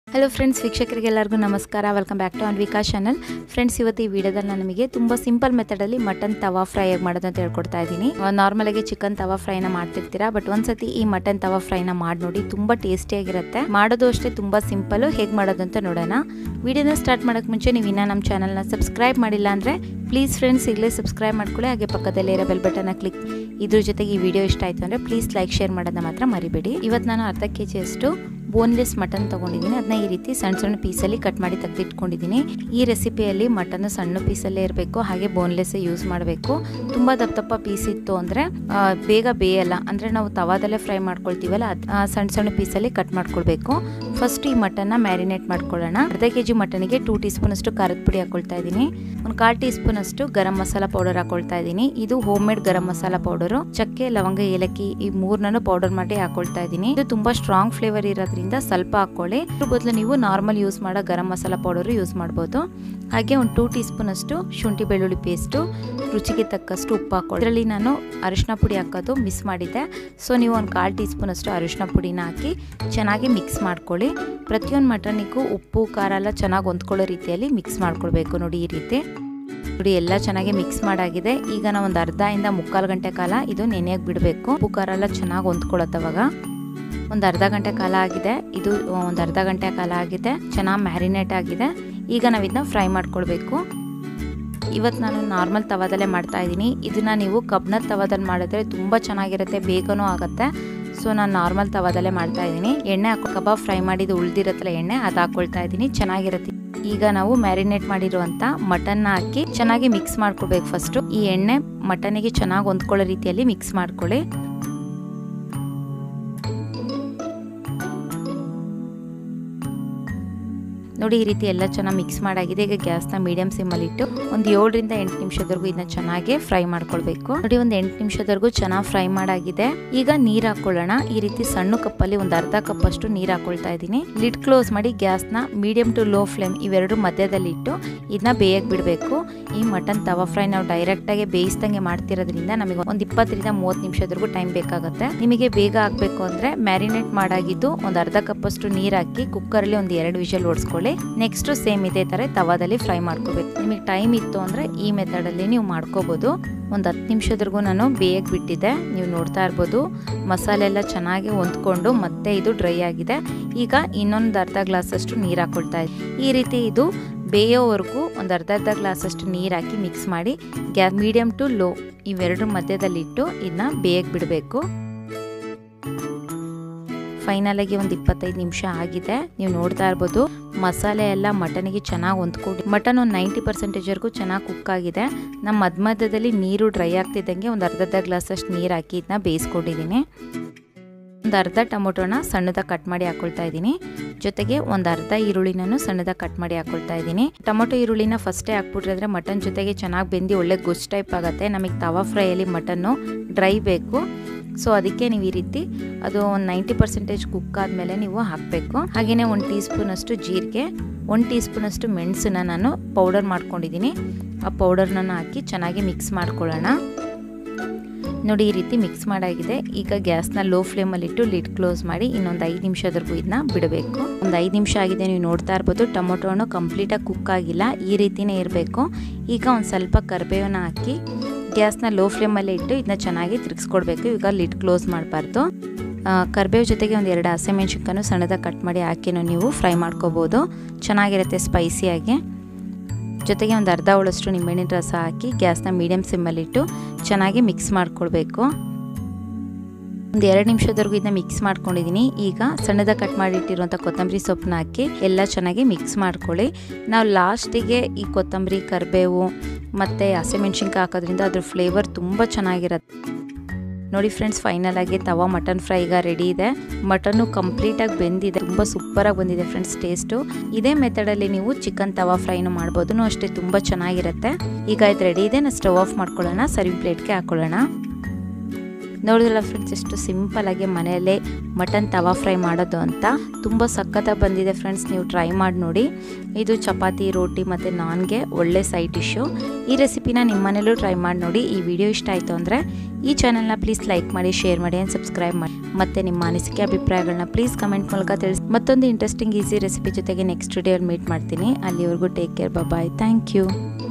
hello friends ವೀಕ್ಷಕರಿಗೆಲ್ಲರಿಗೂ ನಮಸ್ಕಾರ welcome back to Anvika channel friends ಇವತ್ತು ಈ ವಿಡಿಯೋದಲ್ಲಿ ನಾನು ನಿಮಗೆ ತುಂಬ ಸಿಂಪಲ್ ಮೆಥಡಲ್ಲಿ ಮಟನ್ ತವಾ ಫ್ರೈ ಹೇಗೆ ಮಾಡೋದು ಅಂತ ಹೇಳ್ಕೊಡ್ತಾ ಇದ್ದೀನಿ ನಾರ್ಮಲಾಗಿ ಚಿಕನ್ ತವಾ ಫ್ರೈನ ಮಾಡ್ತಿರ್ತೀರಾ ಬಟ್ ಒಂದ್ಸತಿ ಈ ಮಟನ್ ತವಾ ಫ್ರೈನ ಮಾಡಿ ನೋಡಿ ತುಂಬ ಟೇಸ್ಟಿಯಾಗಿರುತ್ತೆ ಮಾಡೋದು ಅಷ್ಟೇ ತುಂಬ ಸಿಂಪಲ್ ಹೇಗೆ ಮಾಡೋದು ಅಂತ ನೋಡೋಣ ವಿಡಿಯೋನ ಸ್ಟಾರ್ಟ್ ಮಾಡೋಕ್ಕೆ ಮುಂಚೆ ನೀವು ಇನ್ನೂ ನಮ್ಮ ಚಾನಲ್ನ ಸಬ್ಸ್ಕ್ರೈಬ್ ಮಾಡಿಲ್ಲ ಅಂದರೆ ಪ್ಲೀಸ್ ಫ್ರೆಂಡ್ಸ್ ಈಗಲೇ ಸಬ್ಸ್ಕ್ರೈಬ್ ಮಾಡ್ಕೊಳ್ಳಿ ಹಾಗೆ ಪಕ್ಕದಲ್ಲೇ ಇರೋ ಬೆಲ್ ಬಟನ್ನ ಕ್ಲಿಕ್ ಇದ್ರ ಜೊತೆಗೆ ಈ ವಿಡಿಯೋ ಇಷ್ಟ ಆಯಿತು ಅಂದರೆ ಪ್ಲೀಸ್ ಲೈಕ್ ಶೇರ್ ಮಾಡೋದನ್ನ ಮಾತ್ರ ಮರಿಬೇಡಿ ಇವತ್ತು ನಾನು ಅರ್ಧ ಕೆ ಜಿಯಷ್ಟು ಬೋನ್ಲೆಸ್ ಮಟನ್ ತೊಗೊಂಡಿದ್ದೀನಿ ಅದನ್ನ ಈ ರೀತಿ ಸಣ್ಣ ಸಣ್ಣ ಪೀಸಲ್ಲಿ ಕಟ್ ಮಾಡಿ ತೆಗೆದಿಟ್ಕೊಂಡಿದ್ದೀನಿ ಈ ರೆಸಿಪಿಯಲ್ಲಿ ಮಟನ್ ಸಣ್ಣ ಪೀಸಲ್ಲೇ ಇರಬೇಕು ಹಾಗೆ ಬೋನ್ಲೆಸ್ ಯೂಸ್ ಮಾಡಬೇಕು ತುಂಬ ದಪ್ಪ ದಪ್ಪ ಪೀಸ್ ಇತ್ತು ಅಂದರೆ ಬೇಗ ಬೇಯಲ್ಲ ಅಂದರೆ ನಾವು ತವಾದಲ್ಲೇ ಫ್ರೈ ಮಾಡ್ಕೊಳ್ತೀವಲ್ಲ ಅದು ಸಣ್ಣ ಸಣ್ಣ ಪೀಸಲ್ಲಿ ಕಟ್ ಮಾಡ್ಕೊಳ್ಬೇಕು ಫಸ್ಟ್ ಈ ಮಟನ್ನ ಮ್ಯಾರಿನೇಟ್ ಮಾಡ್ಕೊಳ್ಳೋಣ ಅರ್ಧ ಕೆ ಜಿ ಮಟನ್ಗೆ ಟೂ ಟೀ ಸ್ಪೂನ್ ಅಷ್ಟು ಖಾರದ ಪುಡಿ ಹಾಕೊಳ್ತಾ ಇದ್ದೀನಿ ಒಂದು ಕಾಲು ಟೀ ಸ್ಪೂನ್ ಅಷ್ಟು ಗರಂ ಮಸಾಲ ಪೌಡರ್ ಹಾಕೊಳ್ತಾ ಇದ್ದೀನಿ ಇದು home made garam masala powder ಚಕ್ಕೆ ಲವಂಗ ಏಲಕ್ಕಿ ಈ ಮೂರ್ನನ್ನು ಪೌಡರ್ ಮಾಡಿ ಹಾಕೊಳ್ತಾ ಇದ್ದೀನಿ ಇದು ತುಂಬಾ ಸ್ಟ್ರಾಂಗ್ ಫ್ಲೇವರ್ ಇರೋದ್ರಿಂದ ಸ್ವಲ್ಪ ಹಾಕೊಳ್ಳಿ ಅದ್ರ ಬದಲು ನೀವು ನಾರ್ಮಲ್ ಯೂಸ್ ಮಾಡೋ ಗರಂ ಮಸಾಲ ಪೌಡರ್ ಯೂಸ್ ಮಾಡ್ಬೋದು ಹಾಗೆ ಒಂದು ಟೂ ಟೀ ಸ್ಪೂನ್ ಅಷ್ಟು ಶುಂಠಿ ಬೆಳ್ಳುಳ್ಳಿ ಪೇಸ್ಟು ರುಚಿಗೆ ತಕ್ಕಷ್ಟು ಉಪ್ಪು ಹಾಕೊಳ್ಳಿ ಇದರಲ್ಲಿ ನಾನು ಅರಿಶಿನ ಪುಡಿ ಹಾಕೋದು ಮಿಸ್ ಮಾಡಿದ್ದೆ ಸೊ ನೀವು ಒಂದು ಕಾಲು ಟೀ ಸ್ಪೂನ್ ಅಷ್ಟು ಅರಿಶಿನ ಪುಡಿನ ಹಾಕಿ ಚೆನ್ನಾಗಿ ಮಿಕ್ಸ್ ಮಾಡ್ಕೊಳ್ಳಿ ಪ್ರತಿಯೊಂದು ಮಟನಿಗೂ ಉಪ್ಪು ಖಾರ ಎಲ್ಲ ಚೆನ್ನಾಗಿ ಹೊಂದ್ಕೊಳ್ಳೋ ರೀತಿಯಲ್ಲಿ ಮಿಕ್ಸ್ ಮಾಡ್ಕೊಳ್ಬೇಕು ನೋಡಿ ಈ ರೀತಿ ನೋಡಿ ಎಲ್ಲ ಚೆನ್ನಾಗಿ ಮಿಕ್ಸ್ ಮಾಡಾಗಿದೆ ಈಗ ನಾವು ಒಂದು ಅರ್ಧ ಇಂದ ಮುಕ್ಕಾಲು ಗಂಟೆ ಕಾಲ ಇದು ನೆನೆಯಾಗಿ ಬಿಡಬೇಕು ಉಪ್ಪು ಖಾರ ಎಲ್ಲ ಚೆನ್ನಾಗಿ ಹೊಂದ್ಕೊಳ್ಳುತ್ತವಾಗ ಒಂದು ಅರ್ಧ ಗಂಟೆ ಕಾಲ ಆಗಿದೆ ಇದು ಒಂದು ಅರ್ಧ ಗಂಟೆ ಕಾಲ ಆಗಿದೆ ಚೆನ್ನಾಗಿ ಮ್ಯಾರಿನೇಟ್ ಆಗಿದೆ ಈಗ ನಾವು ಇದನ್ನ ಫ್ರೈ ಮಾಡ್ಕೊಳ್ಬೇಕು ಇವತ್ತು ನಾನು ನಾರ್ಮಲ್ ತವಾದಲ್ಲೇ ಮಾಡ್ತಾ ಇದ್ದೀನಿ ಇದನ್ನ ನೀವು ಕಬ್ನದ ತವಾದಲ್ಲಿ ಮಾಡಿದ್ರೆ ತುಂಬ ಚೆನ್ನಾಗಿರುತ್ತೆ ಬೇಗನೂ ಆಗುತ್ತೆ ಸೊ ನಾನು ನಾರ್ಮಲ್ ತವಾದಲ್ಲೇ ಮಾಡ್ತಾ ಇದ್ದೀನಿ ಎಣ್ಣೆ ಹಾಕೋ ಕಬಾಬ್ ಫ್ರೈ ಮಾಡಿದ್ದು ಉಳಿದಿರತ್ತಲ್ಲ ಎಣ್ಣೆ ಅದು ಹಾಕೊಳ್ತಾ ಇದ್ದೀನಿ ಚೆನ್ನಾಗಿರುತ್ತೆ ಈಗ ನಾವು ಮ್ಯಾರಿನೇಟ್ ಮಾಡಿರುವಂತ ಮಟನ್ನ ಹಾಕಿ ಚೆನ್ನಾಗಿ ಮಿಕ್ಸ್ ಮಾಡ್ಕೊಳ್ಬೇಕು ಫಸ್ಟ್ ಈ ಎಣ್ಣೆ ಮಟನಿಗೆ ಚೆನ್ನಾಗಿ ಹೊಂದ್ಕೊಳ್ಳೋ ರೀತಿಯಲ್ಲಿ ಮಿಕ್ಸ್ ಮಾಡ್ಕೊಳ್ಳಿ ನೋಡಿ ಈ ರೀತಿ ಎಲ್ಲ ಚೆನ್ನಾಗಿ ಮಿಕ್ಸ್ ಮಾಡಾಗಿದೆ ಈಗ ಗ್ಯಾಸ್ನ ಮೀಡಿಯಂ ಸಿಮ್ಮಲ್ಲಿ ಇಟ್ಟು ಒಂದು ಏಳರಿಂದ ಎಂಟು ನಿಮಿಷದವರೆಗೂ ಇದನ್ನ ಚೆನ್ನಾಗಿ ಫ್ರೈ ಮಾಡ್ಕೊಳ್ಬೇಕು ನೋಡಿ ಒಂದು ಎಂಟು ನಿಮಿಷದವರೆಗೂ ಚೆನ್ನಾಗಿ ಫ್ರೈ ಮಾಡಾಗಿದೆ ಈಗ ನೀರು ಹಾಕೊಳ್ಳೋಣ ಈ ರೀತಿ ಸಣ್ಣ ಕಪ್ಪಲ್ಲಿ ಒಂದು ಅರ್ಧ ಕಪ್ ಅಷ್ಟು ನೀರು ಹಾಕೊಳ್ತಾ ಇದ್ದೀನಿ ಲಿಡ್ ಕ್ಲೋಸ್ ಮಾಡಿ ಗ್ಯಾಸ್ನ ಮೀಡಿಯಂ ಟು ಲೋ ಫ್ಲೇಮ್ ಇವೆರಡು ಮಧ್ಯದಲ್ಲಿ ಇಟ್ಟು ಇದನ್ನ ಬೇಯಕ್ಕೆ ಬಿಡಬೇಕು ಈ ಮಟನ್ ತವಾ ಫ್ರೈ ನಾವು ಡೈರೆಕ್ಟ್ ಆಗಿ ಬೇಯಿಸ್ದಂಗೆ ಮಾಡ್ತಿರೋದ್ರಿಂದ ನಮಗೆ ಒಂದು ಇಪ್ಪತ್ತರಿಂದ ಮೂವತ್ತು ನಿಮಿಷದವರೆಗೂ ಟೈಮ್ ಬೇಕಾಗುತ್ತೆ ನಿಮಗೆ ಬೇಗ ಆಗಬೇಕು ಅಂದ್ರೆ ಮ್ಯಾರಿನೇಟ್ ಮಾಡಾಗಿದ್ದು ಒಂದು ಅರ್ಧ ಕಪ್ ಅಷ್ಟು ನೀರು ಹಾಕಿ ಕುಕ್ಕರಲ್ಲಿ ಒಂದು ಎರಡು ವಿಷಲ್ ಓಡಿಸ್ಕೊಳ್ಳಿ ನೆಕ್ಸ್ಟ್ ಸೇಮ್ ಇದೇ ತರ ತವಾದಲ್ಲಿ ಫ್ರೈ ಮಾಡ್ಕೋಬೇಕು ನಿಮಗೆ ಟೈಮ್ ಇತ್ತು ಅಂದ್ರೆ ಈ ಮೆಥಡ್ ಅಲ್ಲಿ ನೀವು ಮಾಡ್ಕೋಬಹುದು ಒಂದು ಹತ್ತು ನಿಮಿಷದವರೆಗೂ ನಾನು ಬೇಯಕ್ಕೆ ಬಿಟ್ಟಿದ್ದೆ ನೀವು ನೋಡ್ತಾ ಇರ್ಬೋದು ಮಸಾಲೆ ಎಲ್ಲ ಚೆನ್ನಾಗಿ ಹೊಂದ್ಕೊಂಡು ಮತ್ತೆ ಇದು ಡ್ರೈ ಆಗಿದೆ ಈಗ ಇನ್ನೊಂದು ಅರ್ಧ ಗ್ಲಾಸ್ ಅಷ್ಟು ನೀರು ಹಾಕೊಳ್ತಾ ಇದ್ದೀನಿ ಈ ರೀತಿ ಇದು ಬೇಯೋವರೆಗೂ ಒಂದು ಅರ್ಧ ಅರ್ಧ ಗ್ಲಾಸ್ ಅಷ್ಟು ನೀರು ಹಾಕಿ ಮಿಕ್ಸ್ ಮಾಡಿ ಗ್ಯಾಸ್ ಮೀಡಿಯಂ ಟು ಲೋ ಇವೆರಡು ಮಧ್ಯದಲ್ಲಿಟ್ಟು ಇದನ್ನ ಬೇಯಕ್ಕೆ ಬಿಡಬೇಕು ಫೈನಲ್ ಆಗಿ ಒಂದು ಇಪ್ಪತ್ತೈದು ನಿಮಿಷ ಆಗಿದೆ ನೀವು ನೋಡ್ತಾ ಇರ್ಬೋದು ಮಸಾಲೆ ಎಲ್ಲ ಮಟನ್ಗೆ ಚೆನ್ನಾಗಿ ಹೊಂದ್ಕೊಂಡು ಮಟನ್ ಒಂದು ನೈಂಟಿ ಪರ್ಸೆಂಟೇಜ್ವರೆಗೂ ಚೆನ್ನಾಗಿ ಕುಕ್ ಆಗಿದೆ ನಮ್ಮ ಮಧ್ಯ ಮಧ್ಯದಲ್ಲಿ ನೀರು ಡ್ರೈ ಆಗ್ತಿದ್ದಂಗೆ ಒಂದು ಅರ್ಧ ಅರ್ಧ ಗ್ಲಾಸ್ ಅಷ್ಟು ನೀರು ಹಾಕಿ ಇದನ್ನ ಬೇಯಿಸ್ಕೊಂಡಿದ್ದೀನಿ ಒಂದು ಅರ್ಧ ಟೊಮೊಟೊನ ಸಣ್ಣದಾಗಿ ಕಟ್ ಮಾಡಿ ಹಾಕೊಳ್ತಾ ಇದ್ದೀನಿ ಜೊತೆಗೆ ಒಂದು ಅರ್ಧ ಈರುಳ್ಳಿನೂ ಸಣ್ಣದಾಗಿ ಕಟ್ ಮಾಡಿ ಹಾಕೊಳ್ತಾ ಇದ್ದೀನಿ ಟೊಮೊಟೊ ಈರುಳ್ಳಿನ ಫಸ್ಟೇ ಹಾಕ್ಬಿಟ್ರೆ ಮಟನ್ ಜೊತೆಗೆ ಚೆನ್ನಾಗಿ ಬೆಂದು ಒಳ್ಳೆ ಗೊಜ್ಜು ಟೈಪ್ ಆಗುತ್ತೆ ನಮಗೆ ತವಾ ಫ್ರೈಯಲ್ಲಿ ಮಟನ್ನು ಡ್ರೈ ಬೇಕು ಸೊ ಅದಕ್ಕೆ ನೀವು ಈ ರೀತಿ ಅದು ಒಂದು ನೈಂಟಿ ಪರ್ಸೆಂಟೇಜ್ ಕುಕ್ ಆದಮೇಲೆ ನೀವು ಹಾಕಬೇಕು ಹಾಗೆಯೇ ಒಂದು ಟೀ ಸ್ಪೂನ್ ಅಷ್ಟು ಜೀರಿಗೆ ಒಂದು ಟೀ ಸ್ಪೂನ್ ಅಷ್ಟು ಮೆಣಸನ್ನ ನಾನು ಪೌಡರ್ ಮಾಡ್ಕೊಂಡಿದ್ದೀನಿ ಆ ಪೌಡರ್ನ ಹಾಕಿ ಚೆನ್ನಾಗಿ ಮಿಕ್ಸ್ ಮಾಡ್ಕೊಳ್ಳೋಣ ನೋಡಿ ಈ ರೀತಿ ಮಿಕ್ಸ್ ಮಾಡಾಗಿದೆ ಈಗ ಗ್ಯಾಸ್ನ ಲೋ ಫ್ಲೇಮಲ್ಲಿಟ್ಟು ಲಿಡ್ ಕ್ಲೋಸ್ ಮಾಡಿ ಇನ್ನೊಂದು ಐದು ನಿಮಿಷದವರೆಗೂ ಇದನ್ನ ಬಿಡಬೇಕು ಒಂದು ಐದು ನಿಮಿಷ ಆಗಿದೆ ನೀವು ನೋಡ್ತಾ ಇರ್ಬೋದು ಟೊಮೊಟೊ ಹಣ್ಣು ಕಂಪ್ಲೀಟಾಗಿ ಕುಕ್ ಆಗಿಲ್ಲ ಈ ರೀತಿನೇ ಇರಬೇಕು ಈಗ ಒಂದು ಸ್ವಲ್ಪ ಕರಿಬೇವನ್ನ ಹಾಕಿ ಗ್ಯಾಸ್ನ ಲೋ ಫ್ಲೇಮಲ್ಲೇ ಇಟ್ಟು ಇದನ್ನ ಚೆನ್ನಾಗಿ ತಿರುಗಿಸ್ಕೊಡ್ಬೇಕು ಈಗ ಲಿಡ್ ಕ್ಲೋಸ್ ಮಾಡಬಾರ್ದು ಕರ್ಬೇವು ಜೊತೆಗೆ ಒಂದು ಎರಡು ಹಸಿಮೆಣ್ಸಿನ್ಕಾನು ಸಣ್ಣದಾಗಿ ಕಟ್ ಮಾಡಿ ಹಾಕಿನೂ ನೀವು ಫ್ರೈ ಮಾಡ್ಕೋಬೋದು ಚೆನ್ನಾಗಿರುತ್ತೆ ಸ್ಪೈಸಿಯಾಗಿ ಜೊತೆಗೆ ಒಂದು ಅರ್ಧ ಹೋಳಷ್ಟು ನಿಂಬೆಹಣ್ಣಿನ ರಸ ಹಾಕಿ ಗ್ಯಾಸ್ನ ಮೀಡಿಯಮ್ ಸಿಮ್ಮಲ್ಲಿಟ್ಟು ಚೆನ್ನಾಗಿ ಮಿಕ್ಸ್ ಮಾಡ್ಕೊಳ್ಬೇಕು ಒಂದು ಎರಡು ನಿಮಿಷದವರೆಗೂ ಇದನ್ನ ಮಿಕ್ಸ್ ಮಾಡ್ಕೊಂಡಿದ್ದೀನಿ ಈಗ ಸಣ್ಣದಾಗಿ ಕಟ್ ಮಾಡಿಟ್ಟಿರುವಂಥ ಕೊತ್ತಂಬರಿ ಸೊಪ್ಪನ್ನ ಹಾಕಿ ಎಲ್ಲ ಚೆನ್ನಾಗಿ ಮಿಕ್ಸ್ ಮಾಡ್ಕೊಳ್ಳಿ ನಾವು ಲಾಸ್ಟಿಗೆ ಈ ಕೊತ್ತಂಬರಿ ಕರಿಬೇವು ಮತ್ತು ಹಸಿಮೆಣ್ಸಿನ್ಕಾಯಿ ಹಾಕೋದ್ರಿಂದ ಅದ್ರ ಫ್ಲೇವರ್ ತುಂಬ ಚೆನ್ನಾಗಿರುತ್ತೆ ನೋಡಿ ಫ್ರೆಂಡ್ಸ್ ಫೈನಲ್ ಆಗಿ ತವಾ ಮಟನ್ ಫ್ರೈ ಈಗ ರೆಡಿ ಇದೆ ಮಟನ್ನು ಕಂಪ್ಲೀಟಾಗಿ ಬೆಂದಿದೆ ತುಂಬ ಸೂಪರಾಗಿ ಬಂದಿದೆ ಫ್ರೆಂಡ್ಸ್ ಟೇಸ್ಟು ಇದೇ ಮೆಥಡಲ್ಲಿ ನೀವು ಚಿಕನ್ ತವಾ ಫ್ರೈನು ಮಾಡ್ಬೋದು ಅಷ್ಟೇ ತುಂಬ ಚೆನ್ನಾಗಿರುತ್ತೆ ಈಗ ಇದು ರೆಡಿ ಇದೆ ನಾನು ಸ್ಟವ್ ಆಫ್ ಮಾಡ್ಕೊಳ್ಳೋಣ ಸರ್ವಿಂಗ್ ಪ್ಲೇಟ್ಗೆ ಹಾಕೊಳ್ಳೋಣ ನೋಡಿದ್ರಲ್ಲ ಫ್ರೆಂಡ್ಸ್ ಎಷ್ಟು ಸಿಂಪಲಾಗಿ ಮನೆಯಲ್ಲೇ ಮಟನ್ ತವಾ ಫ್ರೈ ಮಾಡೋದು ಅಂತ ತುಂಬ ಸಖತ್ತಾಗಿ ಬಂದಿದೆ ಫ್ರೆಂಡ್ಸ್ ನೀವು ಟ್ರೈ ಮಾಡಿ ನೋಡಿ ಇದು ಚಪಾತಿ ರೋಟಿ ಮತ್ತು ನಾನ್ಗೆ ಒಳ್ಳೆ ಸೈಡ್ ಡಿಶ್ಶು ಈ ರೆಸಿಪಿನ ನಿಮ್ಮ ಮನೇಲೂ ಟ್ರೈ ಮಾಡಿ ನೋಡಿ ಈ ವಿಡಿಯೋ ಇಷ್ಟ ಆಯಿತು ಅಂದರೆ ಈ ಚಾನಲ್ನ ಪ್ಲೀಸ್ ಲೈಕ್ ಮಾಡಿ ಶೇರ್ ಮಾಡಿ ಆ್ಯಂಡ್ ಸಬ್ಸ್ಕ್ರೈಬ್ ಮಾಡಿ ಮತ್ತು ನಿಮ್ಮ ಅನಿಸಿಕೆ ಅಭಿಪ್ರಾಯಗಳನ್ನ ಪ್ಲೀಸ್ ಕಮೆಂಟ್ ಮೂಲಕ ತಿಳಿಸಿ ಮತ್ತೊಂದು ಇಂಟ್ರೆಸ್ಟಿಂಗ್ ಈಸಿ ರೆಸಿಪಿ ಜೊತೆಗೆ ನೆಕ್ಸ್ಟ್ ವಿಡಿಯೋಲ್ಲಿ ಮೀಟ್ ಮಾಡ್ತೀನಿ ಅಲ್ಲಿವರೆಗೂ take care bye thank you